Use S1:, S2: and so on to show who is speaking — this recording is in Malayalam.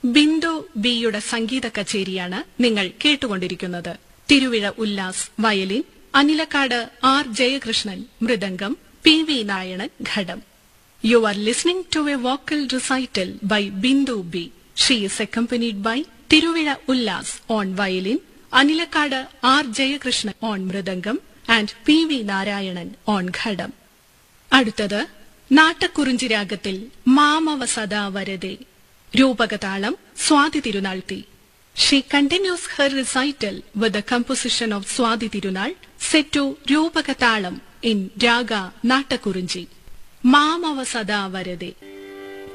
S1: ബിന്ദു ബിയുടെ സംഗീത കച്ചേരിയാണ് നിങ്ങൾ കേട്ടുകൊണ്ടിരിക്കുന്നത് Thiruvizha Ullas violin Anilakkad R Jayakrishnan mridangam P V നായണൻ ghatam you are listening to a vocal recital by Bindu B she is accompanied by Thiruvizha Ullas on violin Anilakkad R Jayakrishnan on mridangam and P V Narayanan on ghatam അടുത്തത് നാട്ടക്കുറിഞ്ചി രാഗത്തിൽ മാമവ സദാ വരതെ രൂപകതാളം സ്വാതി തിരുനാൾത്തി she continues her recital with the composition of Swathi Thirunal set to Rupakatalam in raga Nattakurinji മാമവ Sada വരതെ